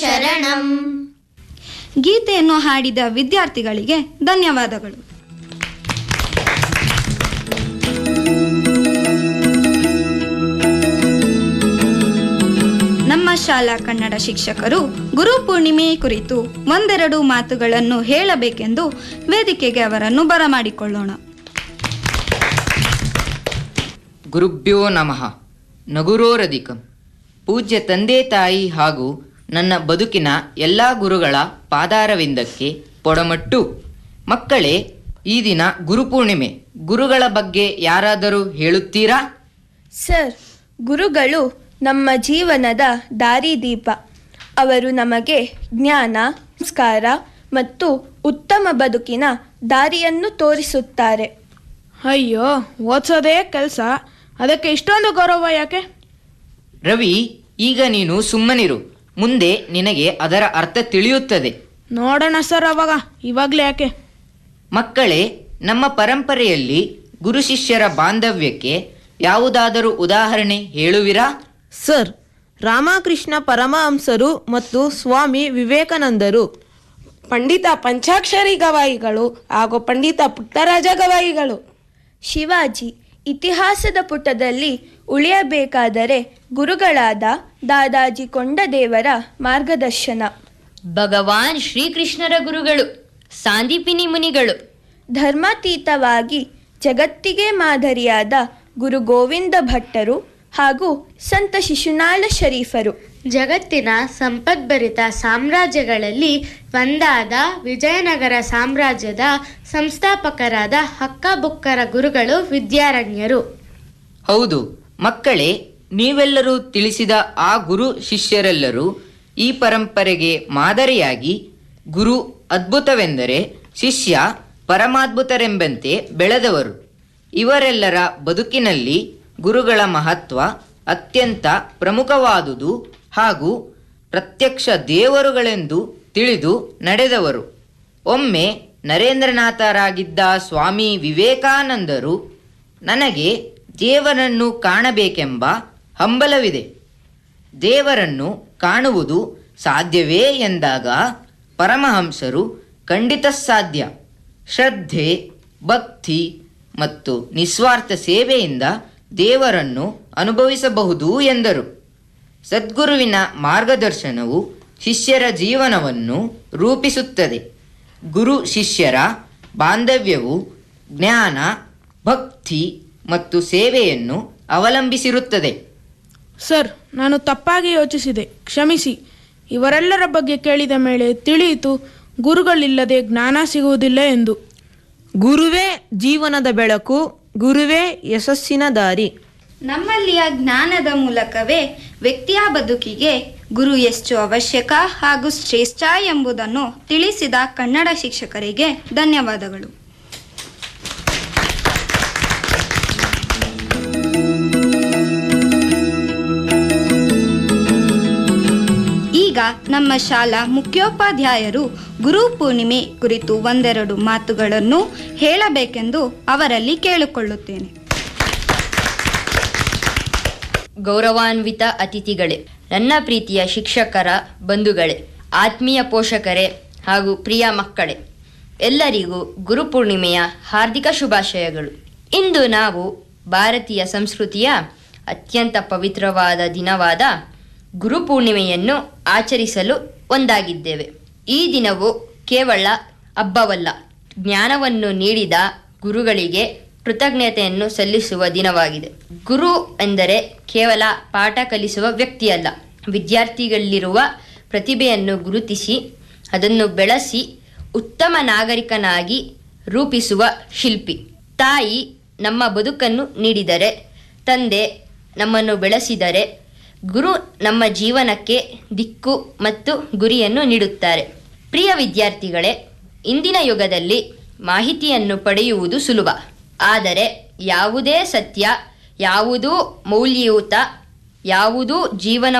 ಶರಣಂ ಗೀತೆಯನ್ನು ಹಾಡಿದ ವಿದ್ಯಾರ್ಥಿಗಳಿಗೆ ಧನ್ಯವಾದಗಳು ನಮ್ಮ ಶಾಲಾ ಕನ್ನಡ ಶಿಕ್ಷಕರು ಗುರು ಪೂರ್ಣಿಮೆ ಕುರಿತು ಒಂದೆರಡು ಮಾತುಗಳನ್ನು ಹೇಳಬೇಕೆಂದು ವೇದಿಕೆಗೆ ಅವರನ್ನು ಬರಮಾಡಿಕೊಳ್ಳೋಣ ಗುರುಭ್ಯೋ ನಮಃ ನಗುರೋರಧಿಕಂ ಪೂಜ್ಯ ತಂದೆ ತಾಯಿ ಹಾಗೂ ನನ್ನ ಬದುಕಿನ ಎಲ್ಲ ಗುರುಗಳ ಪಾದಾರವಿಂದಕ್ಕೆ ಪೊಡಮಟ್ಟು ಮಕ್ಕಳೇ ಈ ದಿನ ಗುರುಪೂರ್ಣಿಮೆ ಗುರುಗಳ ಬಗ್ಗೆ ಯಾರಾದರೂ ಹೇಳುತ್ತೀರಾ ಸರ್ ಗುರುಗಳು ನಮ್ಮ ಜೀವನದ ದಾರಿದೀಪ ಅವರು ನಮಗೆ ಜ್ಞಾನ ಸಂಸ್ಕಾರ ಮತ್ತು ಉತ್ತಮ ಬದುಕಿನ ದಾರಿಯನ್ನು ತೋರಿಸುತ್ತಾರೆ ಅಯ್ಯೋ ಓದ್ಸೋದೇ ಕೆಲಸ ಅದಕ್ಕೆ ಇಷ್ಟೊಂದು ಗೌರವ ಯಾಕೆ ರವಿ ಈಗ ನೀನು ಸುಮ್ಮನಿರು ಮುಂದೆ ನಿನಗೆ ಅದರ ಅರ್ಥ ತಿಳಿಯುತ್ತದೆ ನೋಡೋಣ ಸರ್ ಅವಾಗ ಇವಾಗಲೇ ಯಾಕೆ ಮಕ್ಕಳೇ ನಮ್ಮ ಪರಂಪರೆಯಲ್ಲಿ ಗುರು ಶಿಷ್ಯರ ಬಾಂಧವ್ಯಕ್ಕೆ ಯಾವುದಾದರೂ ಉದಾಹರಣೆ ಹೇಳುವಿರಾ ಸರ್ ರಾಮಕೃಷ್ಣ ಪರಮಹಂಸರು ಮತ್ತು ಸ್ವಾಮಿ ವಿವೇಕಾನಂದರು ಪಂಡಿತ ಪಂಚಾಕ್ಷರಿ ಗವಾಯಿಗಳು ಹಾಗೂ ಪಂಡಿತ ಪುಟ್ಟರಾಜ ಗವಾಯಿಗಳು ಶಿವಾಜಿ ಇತಿಹಾಸದ ಪುಟದಲ್ಲಿ ಉಳಿಯಬೇಕಾದರೆ ಗುರುಗಳಾದ ದಾದಾಜಿ ಕೊಂಡದೇವರ ಮಾರ್ಗದರ್ಶನ ಭಗವಾನ್ ಶ್ರೀಕೃಷ್ಣರ ಗುರುಗಳು ಸಾಂದೀಪಿನಿ ಮುನಿಗಳು ಧರ್ಮಾತೀತವಾಗಿ ಜಗತ್ತಿಗೆ ಮಾದರಿಯಾದ ಗುರು ಗೋವಿಂದ ಭಟ್ಟರು ಹಾಗೂ ಸಂತ ಶಿಶುನಾಳ ಶರೀಫರು ಜಗತ್ತಿನ ಸಂಪದ್ಭರಿತ ಸಾಮ್ರಾಜ್ಯಗಳಲ್ಲಿ ಒಂದಾದ ವಿಜಯನಗರ ಸಾಮ್ರಾಜ್ಯದ ಸಂಸ್ಥಾಪಕರಾದ ಹಕ್ಕಬುಕ್ಕರ ಗುರುಗಳು ವಿದ್ಯಾರಣ್ಯರು ಹೌದು ಮಕ್ಕಳೇ ನೀವೆಲ್ಲರೂ ತಿಳಿಸಿದ ಆ ಗುರು ಶಿಷ್ಯರೆಲ್ಲರೂ ಈ ಪರಂಪರೆಗೆ ಮಾದರಿಯಾಗಿ ಗುರು ಅದ್ಭುತವೆಂದರೆ ಶಿಷ್ಯ ಪರಮಾದ್ಭುತರೆಂಬಂತೆ ಬೆಳೆದವರು ಇವರೆಲ್ಲರ ಬದುಕಿನಲ್ಲಿ ಗುರುಗಳ ಮಹತ್ವ ಅತ್ಯಂತ ಪ್ರಮುಖವಾದುದು ಹಾಗೂ ಪ್ರತ್ಯಕ್ಷ ದೇವರುಗಳೆಂದು ತಿಳಿದು ನಡೆದವರು ಒಮ್ಮೆ ನರೇಂದ್ರನಾಥರಾಗಿದ್ದ ಸ್ವಾಮಿ ವಿವೇಕಾನಂದರು ನನಗೆ ದೇವರನ್ನು ಕಾಣಬೇಕೆಂಬ ಹಂಬಲವಿದೆ ದೇವರನ್ನು ಕಾಣುವುದು ಸಾಧ್ಯವೇ ಎಂದಾಗ ಪರಮಹಂಸರು ಖಂಡಿತ ಸಾಧ್ಯ ಶ್ರದ್ಧೆ ಭಕ್ತಿ ಮತ್ತು ನಿಸ್ವಾರ್ಥ ಸೇವೆಯಿಂದ ದೇವರನ್ನು ಅನುಭವಿಸಬಹುದು ಎಂದರು ಸದ್ಗುರುವಿನ ಮಾರ್ಗದರ್ಶನವು ಶಿಷ್ಯರ ಜೀವನವನ್ನು ರೂಪಿಸುತ್ತದೆ ಗುರು ಶಿಷ್ಯರ ಬಾಂಧವ್ಯವು ಜ್ಞಾನ ಭಕ್ತಿ ಮತ್ತು ಸೇವೆಯನ್ನು ಅವಲಂಬಿಸಿರುತ್ತದೆ ಸರ್ ನಾನು ತಪ್ಪಾಗಿ ಯೋಚಿಸಿದೆ ಕ್ಷಮಿಸಿ ಇವರೆಲ್ಲರ ಬಗ್ಗೆ ಕೇಳಿದ ಮೇಲೆ ತಿಳಿಯಿತು ಗುರುಗಳಿಲ್ಲದೆ ಜ್ಞಾನ ಸಿಗುವುದಿಲ್ಲ ಎಂದು ಗುರುವೇ ಜೀವನದ ಬೆಳಕು ಗುರುವೇ ಯಶಸ್ಸಿನ ದಾರಿ ನಮ್ಮಲ್ಲಿಯ ಜ್ಞಾನದ ಮೂಲಕವೇ ವ್ಯಕ್ತಿಯ ಬದುಕಿಗೆ ಗುರು ಎಷ್ಟು ಅವಶ್ಯಕ ಹಾಗೂ ಶ್ರೇಷ್ಠ ಎಂಬುದನ್ನು ತಿಳಿಸಿದ ಕನ್ನಡ ಶಿಕ್ಷಕರಿಗೆ ಧನ್ಯವಾದಗಳು ಈಗ ನಮ್ಮ ಶಾಲಾ ಮುಖ್ಯೋಪಾಧ್ಯಾಯರು ಗುರು ಪೂರ್ಣಿಮೆ ಕುರಿತು ಒಂದೆರಡು ಮಾತುಗಳನ್ನು ಹೇಳಬೇಕೆಂದು ಅವರಲ್ಲಿ ಕೇಳಿಕೊಳ್ಳುತ್ತೇನೆ ಗೌರವಾನ್ವಿತ ಅತಿಥಿಗಳೇ ನನ್ನ ಪ್ರೀತಿಯ ಶಿಕ್ಷಕರ ಬಂಧುಗಳೇ ಆತ್ಮೀಯ ಪೋಷಕರೇ ಹಾಗೂ ಪ್ರಿಯ ಮಕ್ಕಳೇ ಎಲ್ಲರಿಗೂ ಗುರುಪೂರ್ಣಿಮೆಯ ಹಾರ್ದಿಕ ಶುಭಾಶಯಗಳು ಇಂದು ನಾವು ಭಾರತೀಯ ಸಂಸ್ಕೃತಿಯ ಅತ್ಯಂತ ಪವಿತ್ರವಾದ ದಿನವಾದ ಗುರುಪೂರ್ಣಿಮೆಯನ್ನು ಆಚರಿಸಲು ಒಂದಾಗಿದ್ದೇವೆ ಈ ದಿನವು ಕೇವಲ ಹಬ್ಬವಲ್ಲ ಜ್ಞಾನವನ್ನು ನೀಡಿದ ಗುರುಗಳಿಗೆ ಕೃತಜ್ಞತೆಯನ್ನು ಸಲ್ಲಿಸುವ ದಿನವಾಗಿದೆ ಗುರು ಎಂದರೆ ಕೇವಲ ಪಾಠ ಕಲಿಸುವ ವ್ಯಕ್ತಿಯಲ್ಲ ವಿದ್ಯಾರ್ಥಿಗಳಲ್ಲಿರುವ ಪ್ರತಿಭೆಯನ್ನು ಗುರುತಿಸಿ ಅದನ್ನು ಬೆಳೆಸಿ ಉತ್ತಮ ನಾಗರಿಕನಾಗಿ ರೂಪಿಸುವ ಶಿಲ್ಪಿ ತಾಯಿ ನಮ್ಮ ಬದುಕನ್ನು ನೀಡಿದರೆ ತಂದೆ ನಮ್ಮನ್ನು ಬೆಳೆಸಿದರೆ ಗುರು ನಮ್ಮ ಜೀವನಕ್ಕೆ ದಿಕ್ಕು ಮತ್ತು ಗುರಿಯನ್ನು ನೀಡುತ್ತಾರೆ ಪ್ರಿಯ ವಿದ್ಯಾರ್ಥಿಗಳೇ ಇಂದಿನ ಯುಗದಲ್ಲಿ ಮಾಹಿತಿಯನ್ನು ಪಡೆಯುವುದು ಸುಲಭ ಆದರೆ ಯಾವುದೇ ಸತ್ಯ ಯಾವುದೂ ಮೌಲ್ಯಯುತ ಯಾವುದೂ ಜೀವನ